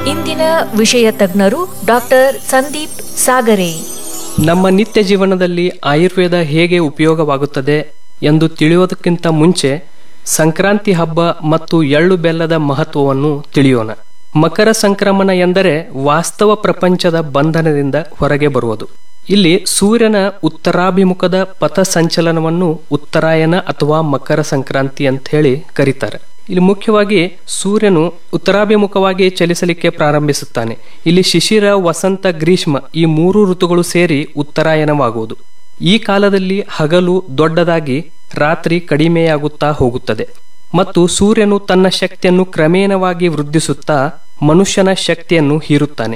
ಇಂದಿನ ವಿಷಯ ತಜ್ಞರು ಡಾಕ್ಟರ್ ಸಂದೀಪ್ ಸಾಗರೆ ನಮ್ಮ ನಿತ್ಯ ಜೀವನದಲ್ಲಿ ಆಯುರ್ವೇದ ಹೇಗೆ ಉಪಯೋಗವಾಗುತ್ತದೆ ಎಂದು ತಿಳಿಯೋದಕ್ಕಿಂತ ಮುಂಚೆ ಸಂಕ್ರಾಂತಿ ಹಬ್ಬ ಮತ್ತು ಎಳ್ಳು ಬೆಲ್ಲದ ಮಹತ್ವವನ್ನು ತಿಳಿಯೋಣ ಮಕರ ಸಂಕ್ರಮಣ ಎಂದರೆ ವಾಸ್ತವ ಪ್ರಪಂಚದ ಬಂಧನದಿಂದ ಹೊರಗೆ ಬರುವುದು ಇಲ್ಲಿ ಸೂರ್ಯನ ಉತ್ತರಾಭಿಮುಖದ ಪಥ ಸಂಚಲನವನ್ನು ಉತ್ತರಾಯಣ ಅಥವಾ ಮಕರ ಸಂಕ್ರಾಂತಿ ಅಂತ ಹೇಳಿ ಕರೀತಾರೆ ಇಲ್ಲಿ ಮುಖ್ಯವಾಗಿ ಸೂರ್ಯನು ಉತ್ತರಾಭಿಮುಖವಾಗಿ ಚಲಿಸಲಿಕ್ಕೆ ಪ್ರಾರಂಭಿಸುತ್ತಾನೆ ಇಲ್ಲಿ ಶಿಶಿರ ವಸಂತ ಗ್ರೀಷ್ಮ ಈ ಮೂರು ಋತುಗಳು ಸೇರಿ ಉತ್ತರಾಯಣವಾಗುವುದು ಈ ಕಾಲದಲ್ಲಿ ಹಗಲು ದೊಡ್ಡದಾಗಿ ರಾತ್ರಿ ಕಡಿಮೆಯಾಗುತ್ತಾ ಹೋಗುತ್ತದೆ ಮತ್ತು ಸೂರ್ಯನು ತನ್ನ ಶಕ್ತಿಯನ್ನು ಕ್ರಮೇಣವಾಗಿ ವೃದ್ಧಿಸುತ್ತಾ ಮನುಷ್ಯನ ಶಕ್ತಿಯನ್ನು ಹೀರುತ್ತಾನೆ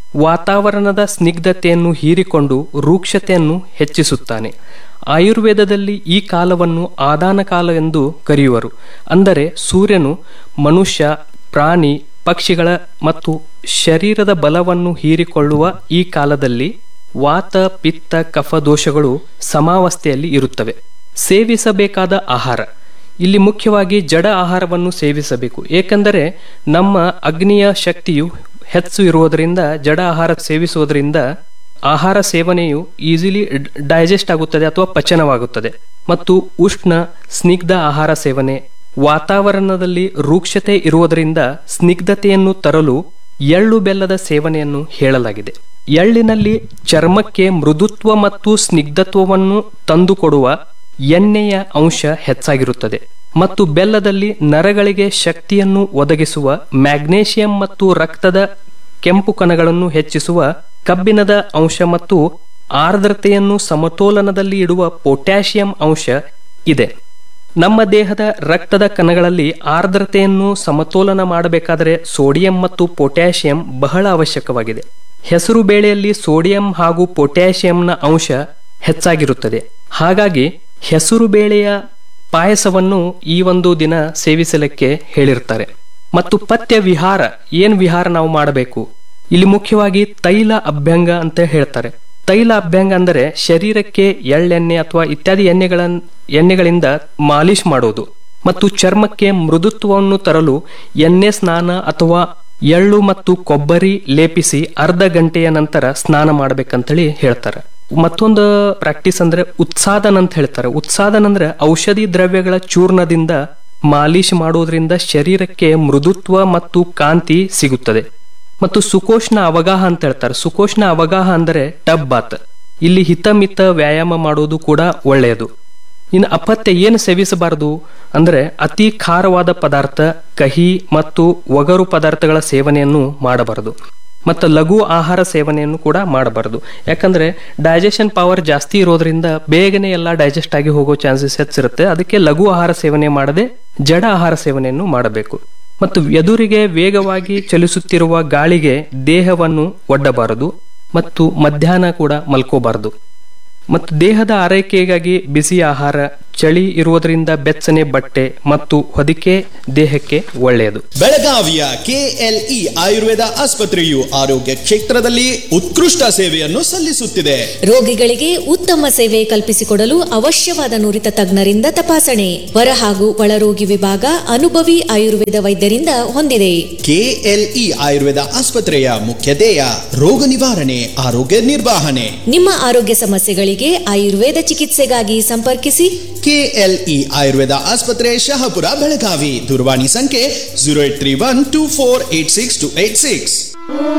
ವಾತಾವರಣದ ಸ್ನಿಗ್ಧತೆಯನ್ನು ಹೀರಿಕೊಂಡು ರೂಕ್ಷತೆಯನ್ನು ಹೆಚ್ಚಿಸುತ್ತಾನೆ ಆಯುರ್ವೇದದಲ್ಲಿ ಈ ಕಾಲವನ್ನು ಆದಾನ ಕಾಲ ಎಂದು ಕರೆಯುವರು ಅಂದರೆ ಸೂರ್ಯನು ಮನುಷ್ಯ ಪ್ರಾಣಿ ಪಕ್ಷಿಗಳ ಮತ್ತು ಶರೀರದ ಬಲವನ್ನು ಹೀರಿಕೊಳ್ಳುವ ಈ ಕಾಲದಲ್ಲಿ ವಾತ ಪಿತ್ತ ಕಫ ದೋಷಗಳು ಸಮಾವಸ್ಥೆಯಲ್ಲಿ ಇರುತ್ತವೆ ಸೇವಿಸಬೇಕಾದ ಆಹಾರ ಇಲ್ಲಿ ಮುಖ್ಯವಾಗಿ ಜಡ ಆಹಾರವನ್ನು ಸೇವಿಸಬೇಕು ಏಕೆಂದರೆ ನಮ್ಮ ಅಗ್ನಿಯ ಶಕ್ತಿಯು ಹೆಚ್ಚು ಇರುವುದರಿಂದ ಜಡ ಆಹಾರ ಸೇವಿಸುವುದರಿಂದ ಆಹಾರ ಸೇವನೆಯು ಈಸಿಲಿ ಡೈಜೆಸ್ಟ್ ಆಗುತ್ತದೆ ಅಥವಾ ಪಚನವಾಗುತ್ತದೆ ಮತ್ತು ಉಷ್ಣ ಸ್ನಿಗ್ಧ ಆಹಾರ ಸೇವನೆ ವಾತಾವರಣದಲ್ಲಿ ರೂಕ್ಷತೆ ಇರುವುದರಿಂದ ಸ್ನಿಗ್ಧತೆಯನ್ನು ತರಲು ಎಳ್ಳು ಬೆಲ್ಲದ ಸೇವನೆಯನ್ನು ಹೇಳಲಾಗಿದೆ ಎಳ್ಳಿನಲ್ಲಿ ಚರ್ಮಕ್ಕೆ ಮೃದುತ್ವ ಮತ್ತು ಸ್ನಿಗ್ಧತ್ವವನ್ನು ತಂದುಕೊಡುವ ಎಣ್ಣೆಯ ಅಂಶ ಹೆಚ್ಚಾಗಿರುತ್ತದೆ ಮತ್ತು ಬೆಲ್ಲದಲ್ಲಿ ನರಗಳಿಗೆ ಶಕ್ತಿಯನ್ನು ಒದಗಿಸುವ ಮ್ಯಾಗ್ನೇಷಿಯಂ ಮತ್ತು ರಕ್ತದ ಕೆಂಪು ಕಣಗಳನ್ನು ಹೆಚ್ಚಿಸುವ ಕಬ್ಬಿಣದ ಅಂಶ ಮತ್ತು ಆರ್ದ್ರತೆಯನ್ನು ಸಮತೋಲನದಲ್ಲಿ ಇಡುವ ಪೊಟ್ಯಾಷಿಯಂ ಅಂಶ ಇದೆ ನಮ್ಮ ದೇಹದ ರಕ್ತದ ಕಣಗಳಲ್ಲಿ ಆರ್ದ್ರತೆಯನ್ನು ಸಮತೋಲನ ಮಾಡಬೇಕಾದರೆ ಸೋಡಿಯಂ ಮತ್ತು ಪೊಟ್ಯಾಷಿಯಂ ಬಹಳ ಅವಶ್ಯಕವಾಗಿದೆ ಹೆಸರು ಬೇಳೆಯಲ್ಲಿ ಸೋಡಿಯಂ ಹಾಗೂ ಪೊಟ್ಯಾಷಿಯಂನ ಅಂಶ ಹೆಚ್ಚಾಗಿರುತ್ತದೆ ಹಾಗಾಗಿ ಹೆಸರು ಬೇಳೆಯ ಪಾಯಸವನ್ನು ಈ ಒಂದು ದಿನ ಸೇವಿಸಲಿಕ್ಕೆ ಹೇಳಿರ್ತಾರೆ ಮತ್ತು ಪಥ್ಯ ವಿಹಾರ ಏನ್ ವಿಹಾರ ನಾವು ಮಾಡಬೇಕು ಇಲ್ಲಿ ಮುಖ್ಯವಾಗಿ ತೈಲ ಅಭ್ಯಂಗ ಅಂತ ಹೇಳ್ತಾರೆ ತೈಲ ಅಭ್ಯಂಗ ಅಂದರೆ ಶರೀರಕ್ಕೆ ಎಳ್ಳೆಣ್ಣೆ ಅಥವಾ ಇತ್ಯಾದಿ ಎಣ್ಣೆಗಳ ಎಣ್ಣೆಗಳಿಂದ ಮಾಲಿಶ್ ಮಾಡೋದು ಮತ್ತು ಚರ್ಮಕ್ಕೆ ಮೃದುತ್ವವನ್ನು ತರಲು ಎಣ್ಣೆ ಸ್ನಾನ ಅಥವಾ ಎಳ್ಳು ಮತ್ತು ಕೊಬ್ಬರಿ ಲೇಪಿಸಿ ಅರ್ಧ ಗಂಟೆಯ ನಂತರ ಸ್ನಾನ ಮಾಡ್ಬೇಕಂತೇಳಿ ಹೇಳ್ತಾರೆ ಮತ್ತೊಂದು ಪ್ರಾಕ್ಟೀಸ್ ಅಂದ್ರೆ ಉತ್ಸಾದನ್ ಅಂತ ಹೇಳ್ತಾರೆ ಉತ್ಸಾದನ್ ಅಂದ್ರೆ ಔಷಧಿ ದ್ರವ್ಯಗಳ ಚೂರ್ಣದಿಂದ ಮಾಲಿಶ್ ಮಾಡೋದ್ರಿಂದ ಶರೀರಕ್ಕೆ ಮೃದುತ್ವ ಮತ್ತು ಕಾಂತಿ ಸಿಗುತ್ತದೆ ಮತ್ತು ಸುಕೋಷ್ಣ ಅವಗಾಹ ಅಂತ ಹೇಳ್ತಾರೆ ಸುಕೋಷ್ಣ ಅವಗಾಹ ಅಂದರೆ ಟಬ್ ಬಾತ್ ಇಲ್ಲಿ ಹಿತಮಿತ ವ್ಯಾಯಾಮ ಮಾಡೋದು ಕೂಡ ಒಳ್ಳೆಯದು ಇನ್ನು ಅಪತ್ಯ ಏನು ಸೇವಿಸಬಾರದು ಅಂದ್ರೆ ಅತಿ ಖಾರವಾದ ಪದಾರ್ಥ ಕಹಿ ಮತ್ತು ಒಗರು ಪದಾರ್ಥಗಳ ಸೇವನೆಯನ್ನು ಮಾಡಬಾರದು ಮತ್ತು ಲಘು ಆಹಾರ ಸೇವನೆಯನ್ನು ಕೂಡ ಮಾಡಬಾರದು ಯಾಕಂದ್ರೆ ಡೈಜೆಷನ್ ಪವರ್ ಜಾಸ್ತಿ ಇರೋದ್ರಿಂದ ಬೇಗನೆ ಎಲ್ಲ ಡೈಜೆಸ್ಟ್ ಆಗಿ ಹೋಗೋ ಚಾನ್ಸಸ್ ಹೆಚ್ಚಿರುತ್ತೆ ಅದಕ್ಕೆ ಲಘು ಆಹಾರ ಸೇವನೆ ಮಾಡದೆ ಜಡ ಆಹಾರ ಸೇವನೆಯನ್ನು ಮಾಡಬೇಕು ಮತ್ತು ಎದುರಿಗೆ ವೇಗವಾಗಿ ಚಲಿಸುತ್ತಿರುವ ಗಾಳಿಗೆ ದೇಹವನ್ನು ಒಡ್ಡಬಾರದು ಮತ್ತು ಮಧ್ಯಾಹ್ನ ಕೂಡ ಮಲ್ಕೋಬಾರದು ಮತ್ತು ದೇಹದ ಆರೈಕೆಗಾಗಿ ಬಿಸಿ ಆಹಾರ ಚಳಿ ಇರುವುದರಿಂದ ಬೆಚ್ಚನೆ ಬಟ್ಟೆ ಮತ್ತು ಹೊದಿಕೆ ದೇಹಕ್ಕೆ ಒಳ್ಳೆಯದು ಬೆಳಗಾವಿಯ ಕೆಎಲ್ಇ ಆಯುರ್ವೇದ ಆಸ್ಪತ್ರೆಯು ಆರೋಗ್ಯ ಕ್ಷೇತ್ರದಲ್ಲಿ ಉತ್ಕೃಷ್ಟ ಸೇವೆಯನ್ನು ಸಲ್ಲಿಸುತ್ತಿದೆ ರೋಗಿಗಳಿಗೆ ಉತ್ತಮ ಸೇವೆ ಕಲ್ಪಿಸಿಕೊಡಲು ಅವಶ್ಯವಾದ ನುರಿತ ತಜ್ಞರಿಂದ ತಪಾಸಣೆ ಹೊರ ಹಾಗೂ ಒಳರೋಗಿ ವಿಭಾಗ ಅನುಭವಿ ಆಯುರ್ವೇದ ವೈದ್ಯರಿಂದ ಹೊಂದಿದೆ ಕೆಎಲ್ಇ ಆಯುರ್ವೇದ ಆಸ್ಪತ್ರೆಯ ಮುಖ್ಯ ಧ್ಯೇಯ ರೋಗ ನಿವಾರಣೆ ಆರೋಗ್ಯ ನಿರ್ವಹಣೆ ನಿಮ್ಮ ಆರೋಗ್ಯ ಸಮಸ್ಯೆಗಳಿಗೆ ಆಯುರ್ವೇದ ಚಿಕಿತ್ಸೆಗಾಗಿ ಸಂಪರ್ಕಿಸಿ ಕೆಎಲ್ಇ ಆಯುರ್ವೇದ ಆಸ್ಪತ್ರೆ ಶಹಾಪುರ ಬೆಳಗಾವಿ ದೂರವಾಣಿ ಸಂಖ್ಯೆ zero eight three one two four eight six two eight six